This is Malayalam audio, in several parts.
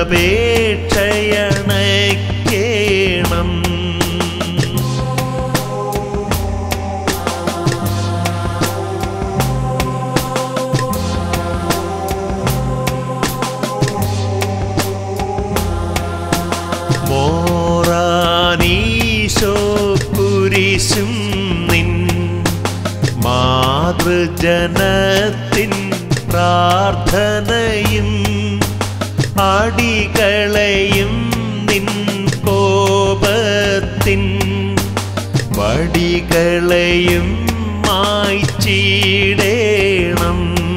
എന്നപേക്ഷയണയ്ക്കേണം മോറാനീശോ കുരിശും നിൻ മാതൃജനത്തിൻ പ്രാർത്ഥനയും അടികളെയും നിൻ കോപത്തിൻ വടികളെയും മായ്ച്ചിടേണം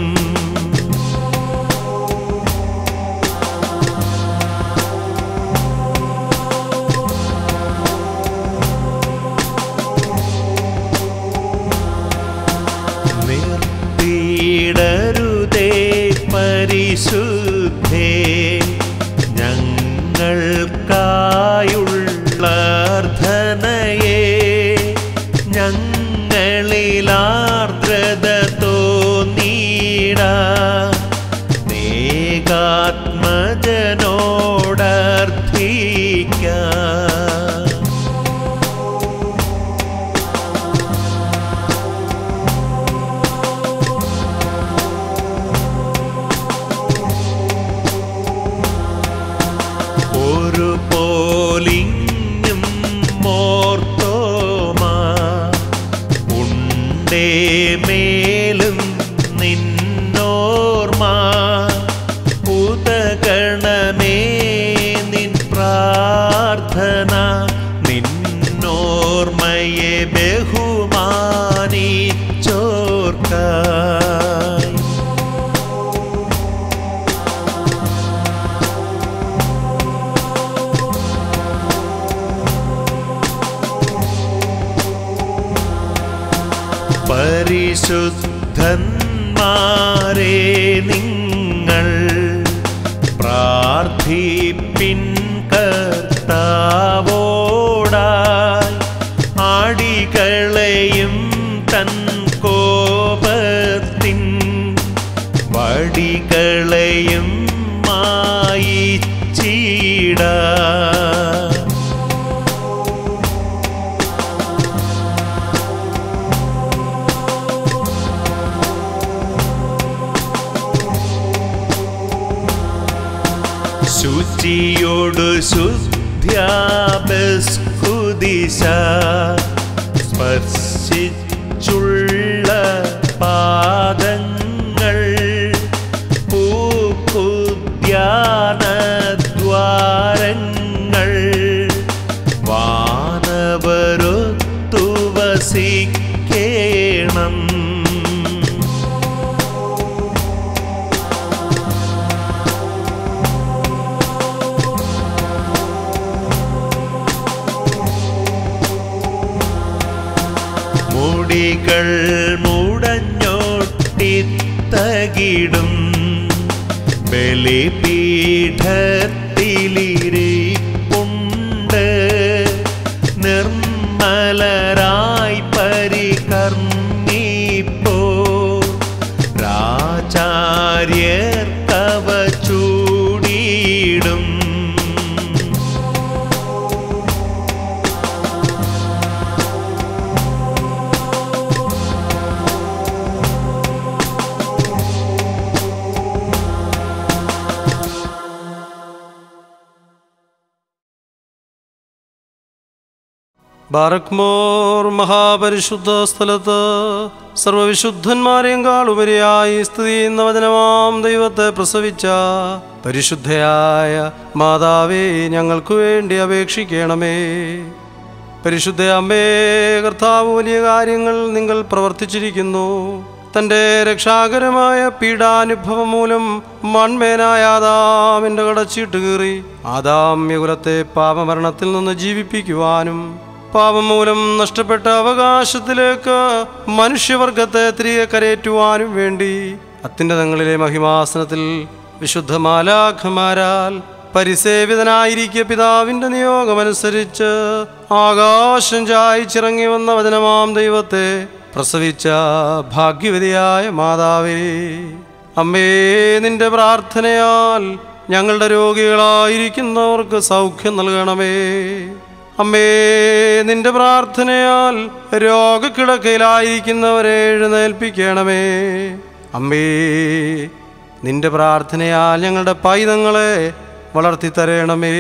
നിർത്തിയിടരുതേ പരിശുദ്ധേ ഞങ്ങൾക്കായുള്ള അർത്ഥനയെ ഞങ്ങളിലാർദ്രത തോന്നീട നേകാത്മജനോടർത്ഥിക്ക ഒരു പോലിങ്ങും മോർത്തോമാ ഉണ്ടേ മേലും നിന്നോർമ ഉദഗണമേ നിൻ പ്രാർത്ഥന നിന്നോർമ്മയെ ബഹുമാനിച്ചോർക്കായി പരിശുദ്ധന്മാരെ നിങ്ങൾ പ്രാർത്ഥിപ്പിൻ കർത്താവോടായി ആടികളെയും തൻ കോപത്തിൻ വടികളെയും മായിച്ചിട ശുചിയോടു ശുദ്ധ്യാബസ്കുദിശ സ്പർശിച്ചുള്ള പാദങ്ങൾ പൂക്കുദ്യാനദ്വാരങ്ങൾ വാനവരൊത്തു വസിക്കേണം മുടികൾ മുടഞ്ഞൊട്ടിത്തകിടും ബലിപീഠത്തിലിരിപ്പുണ്ട് നിർമ്മലരായി പരികർമ്മിപ്പോ രാചാര്യർക്കവ ചൂടിയിടും ബാറക്മോർ മഹാപരിശുദ്ധ സ്ഥലത്ത് സർവവിശുദ്ധന്മാരെയും ഉപരിയായി സ്ഥിതി ചെയ്യുന്ന വചനമാം ദൈവത്തെ പ്രസവിച്ച പരിശുദ്ധയായ മാതാവേ ഞങ്ങൾക്ക് വേണ്ടി അപേക്ഷിക്കണമേ പരിശുദ്ധ അമ്മേ കർത്താവ് വലിയ കാര്യങ്ങൾ നിങ്ങൾ പ്രവർത്തിച്ചിരിക്കുന്നു തൻ്റെ രക്ഷാകരമായ പീഡാനുഭവം മൂലം മൺമേനായ ആദാമിൻ്റെ കടച്ചീട്ട് കീറി ആദാമ്യകുലത്തെ പാപമരണത്തിൽ നിന്ന് ജീവിപ്പിക്കുവാനും പാപം മൂലം നഷ്ടപ്പെട്ട അവകാശത്തിലേക്ക് മനുഷ്യവർഗത്തെ തിരികെ കരയേറ്റുവാനും വേണ്ടി അത്യുന്നതങ്ങളിലെ മഹിമാസനത്തിൽ വിശുദ്ധ മാലാഖമാരാൽ പരിസേവിതനായിരിക്കെ പിതാവിന്റെ നിയോഗമനുസരിച്ച് ആകാശം ചായച്ചിറങ്ങി വന്ന വചനമാം ദൈവത്തെ പ്രസവിച്ച ഭാഗ്യവതിയായ മാതാവേ അമ്മേ നിന്റെ പ്രാർത്ഥനയാൽ ഞങ്ങളുടെ രോഗികളായിരിക്കുന്നവർക്ക് സൗഖ്യം നൽകണമേ അമ്മേ നിന്റെ പ്രാർത്ഥനയാൽ രോഗക്കിടക്കയിലായിരിക്കുന്നവരെ എഴുന്നേൽപ്പിക്കണമേ അമ്മേ നിന്റെ പ്രാർത്ഥനയാൽ ഞങ്ങളുടെ പൈതങ്ങളെ വളർത്തിത്തരയണമേ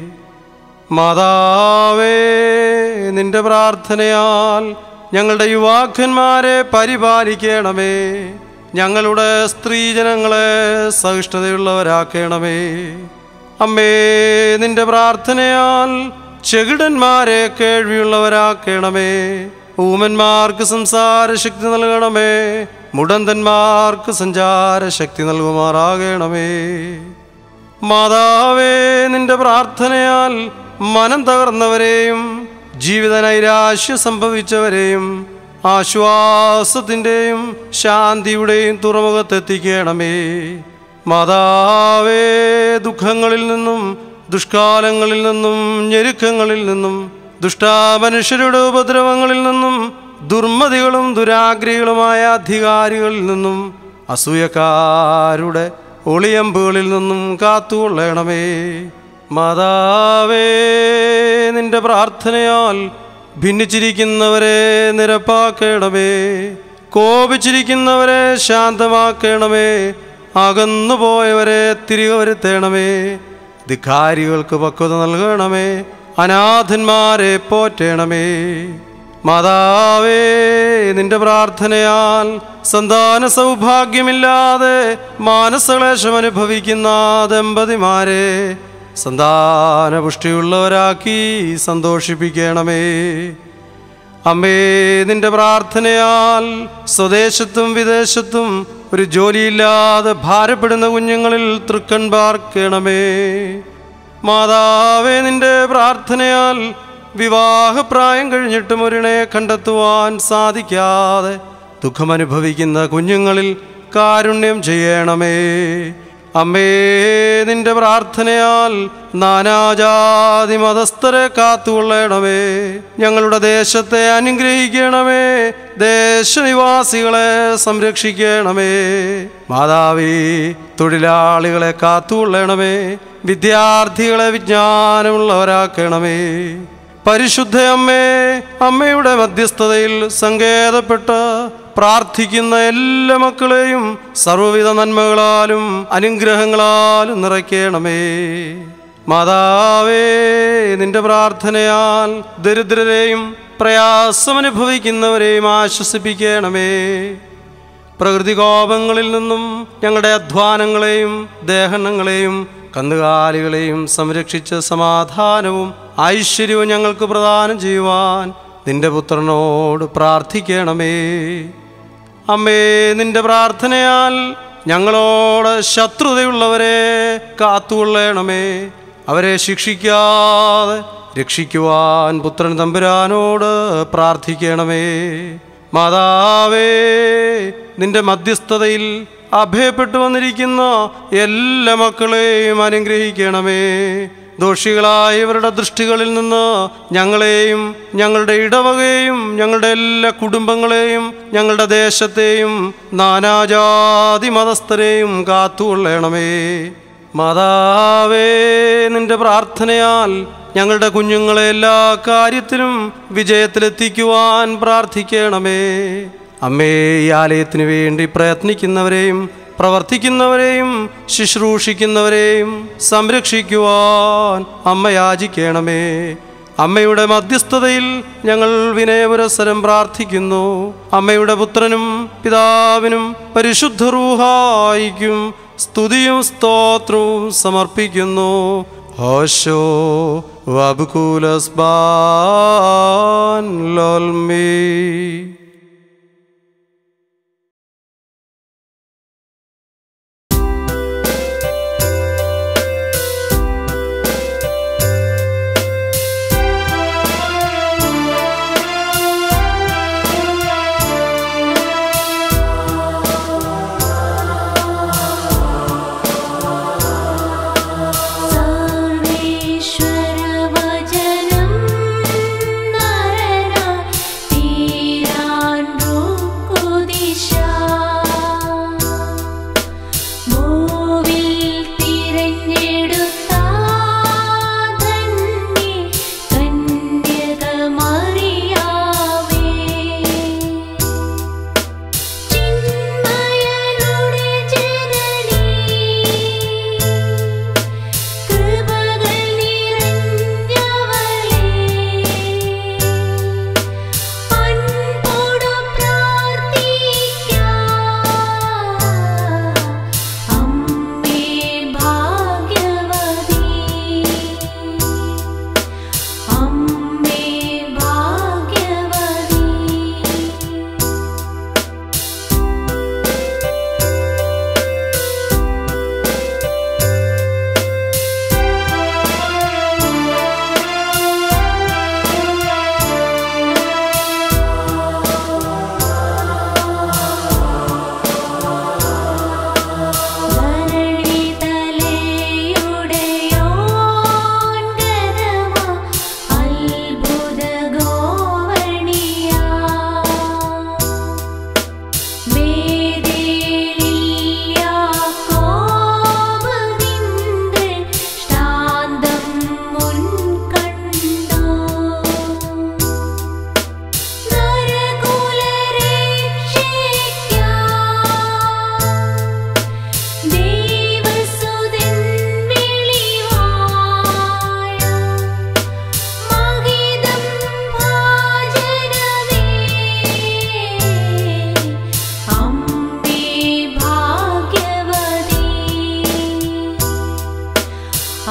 മാതാവേ നിന്റെ പ്രാർത്ഥനയാൽ ഞങ്ങളുടെ യുവാക്കന്മാരെ പരിപാലിക്കണമേ ഞങ്ങളുടെ സ്ത്രീജനങ്ങളെ സഹിഷ്ണുതയുള്ളവരാക്കണമേ അമ്മേ നിന്റെ പ്രാർത്ഥനയാൽ ചെകിടന്മാരെ കേൾവിയുള്ളവരാക്കണമേ ഊമന്മാർക്ക് സംസാരശക്തി നൽകണമേ മുടന്തന്മാർക്ക് സഞ്ചാരശക്തി നൽകുമാറാകണമേ മാതാവേ നിന്റെ പ്രാർത്ഥനയാൽ മനം തകർന്നവരെയും ജീവിത നൈരാശ്യം സംഭവിച്ചവരെയും ആശ്വാസത്തിൻ്റെയും ശാന്തിയുടെയും തുറമുഖത്തെത്തിക്കണമേ മാതാവേ ദുഃഖങ്ങളിൽ നിന്നും ദുഷ്കാലങ്ങളിൽ നിന്നും ഞെരുക്കങ്ങളിൽ നിന്നും ദുഷ്ടാമനുഷ്യരുടെ ഉപദ്രവങ്ങളിൽ നിന്നും ദുർമതികളും ദുരാഗ്രഹികളുമായ അധികാരികളിൽ നിന്നും അസൂയക്കാരുടെ ഒളിയമ്പുകളിൽ നിന്നും കാത്തുകൊള്ളണമേ മാതാവേ നിന്റെ പ്രാർത്ഥനയാൽ ഭിന്നിച്ചിരിക്കുന്നവരെ നിരപ്പാക്കണമേ കോപിച്ചിരിക്കുന്നവരെ ശാന്തമാക്കണമേ അകന്നുപോയവരെ തിരികെ വരുത്തണമേ ധിക്കാരികൾക്ക് പക്വത നൽകണമേ അനാഥന്മാരെ പോറ്റണമേ മാതാവേ നിന്റെ പ്രാർത്ഥനയാൽ സന്താന സൗഭാഗ്യമില്ലാതെ മാനസക്ലേശം അനുഭവിക്കുന്ന ദമ്പതിമാരെ സന്താന പുഷ്ടിയുള്ളവരാക്കി സന്തോഷിപ്പിക്കണമേ അമ്മേ നിന്റെ പ്രാർത്ഥനയാൽ സ്വദേശത്തും വിദേശത്തും ഒരു ജോലിയില്ലാതെ ഭാരപ്പെടുന്ന കുഞ്ഞുങ്ങളിൽ തൃക്കൺ പാർക്കണമേ മാതാവേ നിന്റെ പ്രാർത്ഥനയാൽ വിവാഹപ്രായം കഴിഞ്ഞിട്ടും ഒരിണെ കണ്ടെത്തുവാൻ സാധിക്കാതെ ദുഃഖമനുഭവിക്കുന്ന കുഞ്ഞുങ്ങളിൽ കാരുണ്യം ചെയ്യണമേ അമ്മേ നിന്റെ പ്രാർത്ഥനയാൽ നാനാജാതി മതസ്ഥരെ കാത്തുകൊള്ളണമേ ഞങ്ങളുടെ ദേശത്തെ അനുഗ്രഹിക്കണമേ ദേശനിവാസികളെ സംരക്ഷിക്കണമേ മാതാവി തൊഴിലാളികളെ കാത്തുകൊള്ളണമേ വിദ്യാർത്ഥികളെ വിജ്ഞാനമുള്ളവരാക്കണമേ പരിശുദ്ധ അമ്മേ അമ്മയുടെ മധ്യസ്ഥതയിൽ സങ്കേതപ്പെട്ട് പ്രാർത്ഥിക്കുന്ന എല്ലാ മക്കളെയും സർവ്വവിധ നന്മകളാലും അനുഗ്രഹങ്ങളാലും നിറയ്ക്കണമേ മാതാവേ നിന്റെ പ്രാർത്ഥനയാൽ ദരിദ്രരെയും പ്രയാസമനുഭവിക്കുന്നവരെയും ആശ്വസിപ്പിക്കണമേ പ്രകൃതികോപങ്ങളിൽ നിന്നും ഞങ്ങളുടെ അധ്വാനങ്ങളെയും ദേഹനങ്ങളെയും കന്നുകാലികളെയും സംരക്ഷിച്ച് സമാധാനവും ഐശ്വര്യവും ഞങ്ങൾക്ക് പ്രദാനം ചെയ്യുവാൻ നിന്റെ പുത്രനോട് പ്രാർത്ഥിക്കണമേ അമ്മേ നിന്റെ പ്രാർത്ഥനയാൽ ഞങ്ങളോട് ശത്രുതയുള്ളവരെ കാത്തുകൊള്ളണമേ അവരെ ശിക്ഷിക്കാതെ രക്ഷിക്കുവാൻ പുത്രൻ തമ്പുരാനോട് പ്രാർത്ഥിക്കണമേ മാതാവേ നിന്റെ മധ്യസ്ഥതയിൽ അഭയപ്പെട്ടു വന്നിരിക്കുന്ന എല്ലാ മക്കളെയും അനുഗ്രഹിക്കണമേ ദോഷികളായവരുടെ ദൃഷ്ടികളിൽ നിന്ന് ഞങ്ങളെയും ഞങ്ങളുടെ ഇടവകയും ഞങ്ങളുടെ എല്ലാ കുടുംബങ്ങളെയും ഞങ്ങളുടെ ദേശത്തെയും നാനാജാതി മതസ്ഥരെയും കാത്തുകൊള്ളണമേ മാതാവേ നിന്റെ പ്രാർത്ഥനയാൽ ഞങ്ങളുടെ കുഞ്ഞുങ്ങളെ എല്ലാ കാര്യത്തിലും വിജയത്തിലെത്തിക്കുവാൻ പ്രാർത്ഥിക്കണമേ അമ്മേ ഈ ആലയത്തിന് വേണ്ടി പ്രയത്നിക്കുന്നവരെയും പ്രവർത്തിക്കുന്നവരെയും ശുശ്രൂഷിക്കുന്നവരെയും സംരക്ഷിക്കുവാൻ അമ്മ യാചിക്കണമേ അമ്മയുടെ മധ്യസ്ഥതയിൽ ഞങ്ങൾ വിനയപുരസരം പ്രാർത്ഥിക്കുന്നു അമ്മയുടെ പുത്രനും പിതാവിനും പരിശുദ്ധ റൂഹായിക്കും സ്തുതിയും സ്തോത്രവും സമർപ്പിക്കുന്നു ഹോശോ വബുകൂലസ് ബാൻ ലോൽമീ सर्वेश्वरवचनं नरना तीरा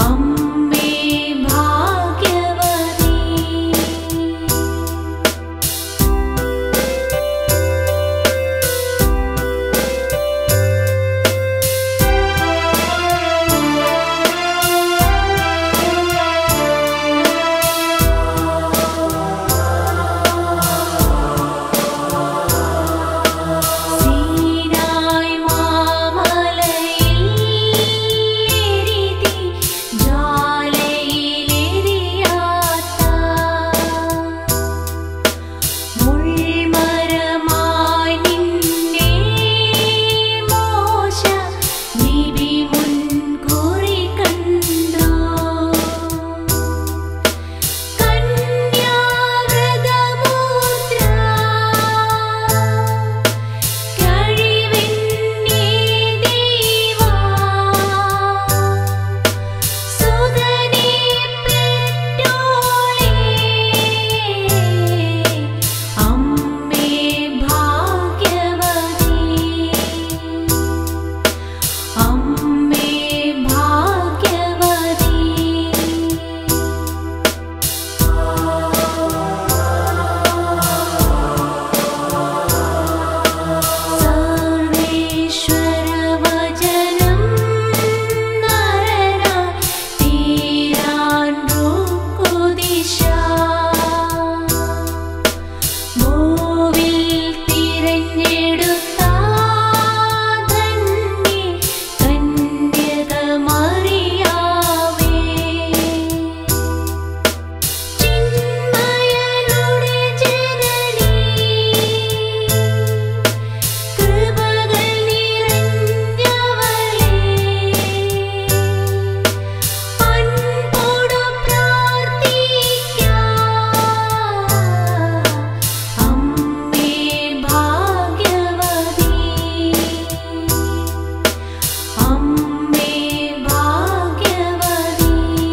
അമ്മേ ഭാഗ്യവതി സീനായ് മാമലയിൽ എരിതി ജാലയിലെരിയാത്ത മുൾമരമായി നിന്നെ മോശ നിബി മുൻകുറി കണ്ടു കന്യാവ്രതമുദ്ര കഴിവെന്നേ ദൈവാ സുതനേ പെറ്റോളേ അമ്മേ ഭാഗ്യവതി അമ്മേ ഭാഗ്യവതി സർവേശ്വരവചനം നരന തീരാൻ റുക്കുദിശ ഭൂവിൽ തിരഞ്ഞെടുത്ത ധന്യേ കന്യകമറിയാവേ ചിന്മയനുടെ ജനനീ കൃപകൾ നിറഞ്ഞവളേ അൻപോടു പ്രാർത്ഥിക്കാം അമ്മേ ഭാഗ്യവതി അമ്മേ ഭാഗ്യവതി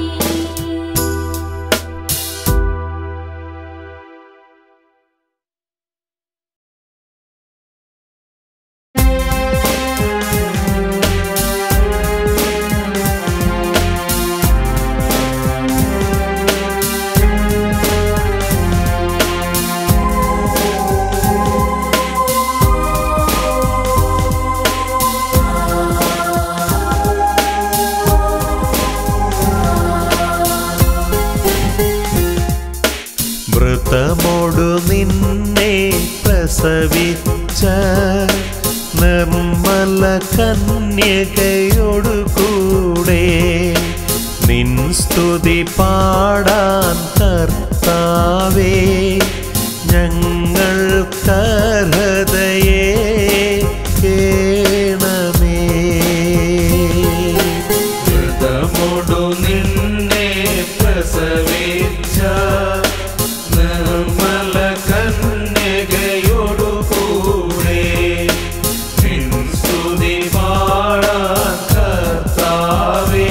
വ്രതമോടു നിന്നെ പ്രസവിച്ച നിർമ്മല കന്യകയോടു കൂടെ നിൻ സ്തുതി പാടാൻ കർത്താവേ ഞങ്ങൾക്കർഹതയെ കേണമേ വ്രതമോടു നിന്നെ പ്രസവിച്ച നിർമ്മല കന്യകയോടു കൂടെ നിൻ സ്തുതി പാടാൻ കർത്താവേ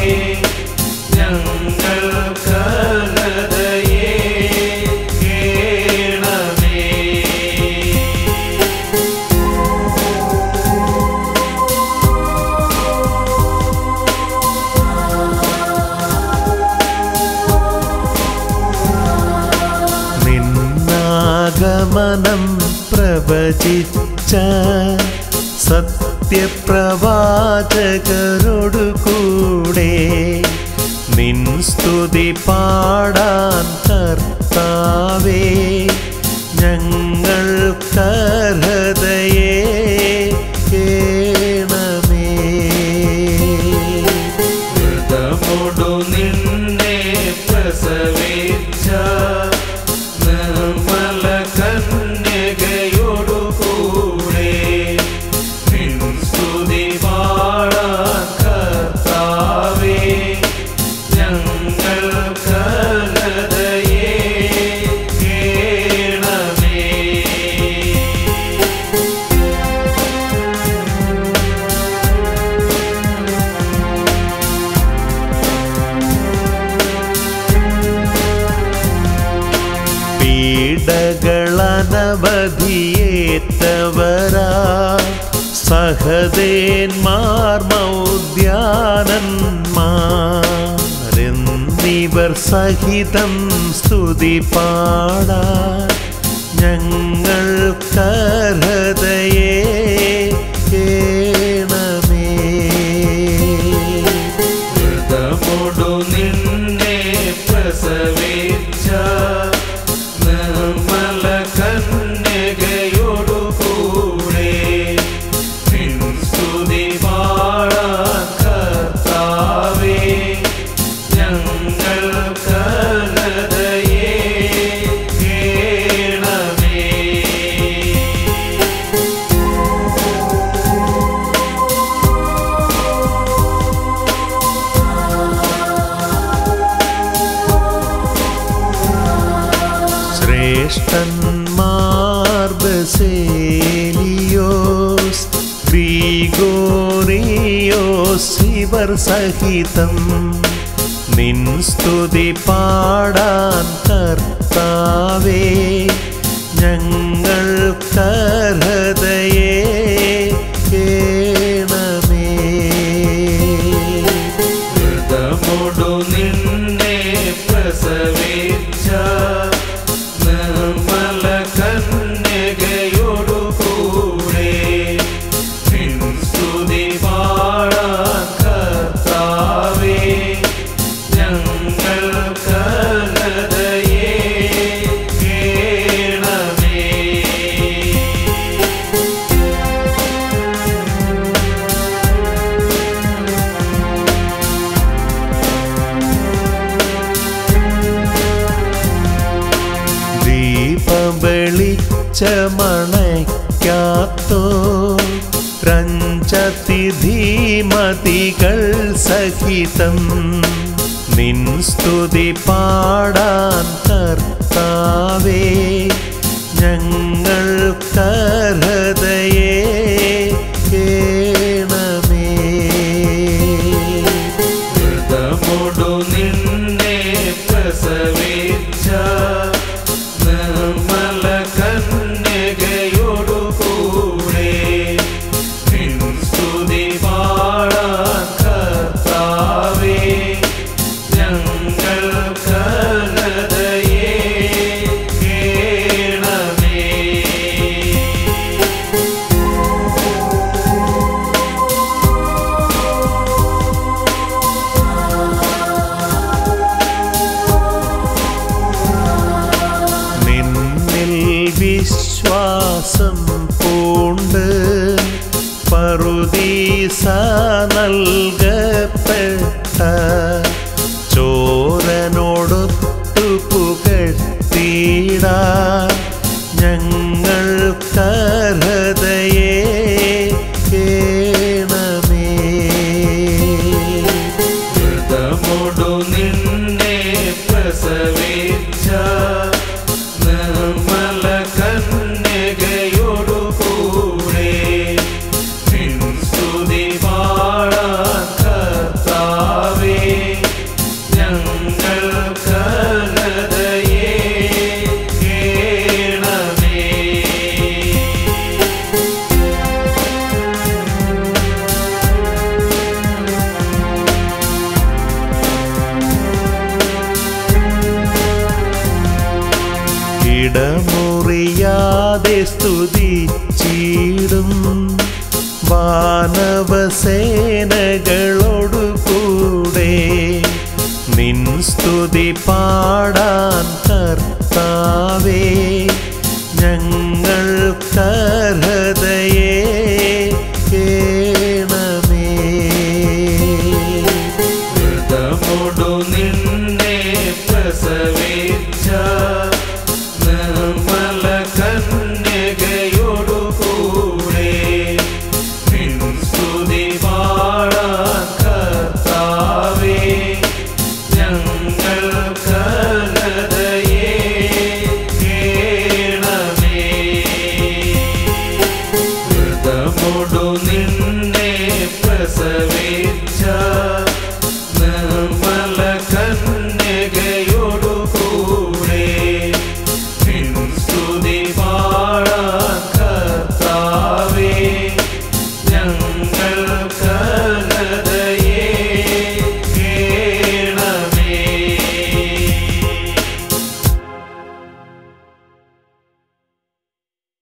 ഞങ്ങൾക്കർഹതയെ കേണമേ നിന്നാഗമനം പ്രവചിച്ച സത്യപ്രവാചകരോടു കൂടെ നിൻ സ്തുതി പാടാൻ കർത്താവേ ഞങ്ങൾക്കർഹതയെ കേണമേ വ്രതമോടു നിന്നെ പ്രസവിച്ച നിർമ്മല കന്യകയോടു കൂടെ നിൻ സ്തുതി പാടാൻ കർത്താവേ ഞങ്ങൾക്കർഹതയെ കേണമേ പീഡകളനവധിയേറ്റവരാ സഹദേന്മാർ മൗദ്യാനന്മാർ ഇവർ സഹിതം സ്തുതി പാടാൻ ഞങ്ങൾക്കർഹതയെ കേണമേ വ്രതമൊടു നിന്നെ പ്രസവിച്ച നിർമ്മല കന്യകയോടു കൂടെ നിൻ സ്തുതി പാടാൻ കർത്താവേ ഞങ്ങൾക്കർഹതയെ കേണമേ ശ്രേഷ്ഠന്മാർ ബസേലിയോസ് ഗ്രീഗോറിയോസ് ഇവർ സഹിതം നിൻ സ്തുതി പാടാൻ കർത്താവേ ഞങ്ങൾക്കർഹതയെ കേണമേ വ്രതമൊടു നിന്നെ പ്രസവിച്ച നിർമ്മല കന്യകയോടു കൂടെ നിൻ സ്തുതി പാടാൻ കർത്താവേ ഞങ്ങൾക്കർഹതയെ കേണമേ ദീപവെളിച്ചമണയ്ക്കാത്തോ രഞ്ജതിധീമതികൾ സഹിതം നിൻ സ്തുതി പാടാൻ കർത്താവേ ഞങ്ങൾക്കർഹതയെ കേണമേ വ്രതമൊടു നിന്നെ പ്രസവിച്ച നിർമ്മല കന്യകയോടു കൂടെ നിൻ സ്തുതി പാടാൻ കർത്താവേ ഞങ്ങൾക്കർഹതയെ കേണമേ നിന്നിൽ വിശ്വാസം പൂണ്ട് പറുദീസ നൽകപ്പെട്ട ചോരനോടൊത്തു പുകഴ്ത്തിടാ ഞങ്ങൾക്കർഹതയെ കേണമേ വ്രതമൊടു നിന്നെ പ്രസവിച്ച നിർമ്മല കന്യകയോടു കൂടെ നിൻ സ്തുതി പാടാൻ കർത്താവേ ഞങ്ങൾക്കർഹതയെ കേണമേ ഇടമുറിയാതെ സ്തുതിച്ചിടും വാനവസേനകളോടു കൂടെ നിൻ സ്തുതി പാടാൻ കർത്താവേ ഞങ്ങൾക്കർഹതയെ കേണമേ വ്രതമൊടു നിന്നെ പ്രസവിച്ച നിർമ്മല കന്യകയോടു കൂടെ നിൻ സ്തുതി പാടാൻ കർത്താവേ ഞങ്ങൾക്കർഹതയെ കേണമേ വ്രതമൊടു നിന്നെ പ്രസവിച്ച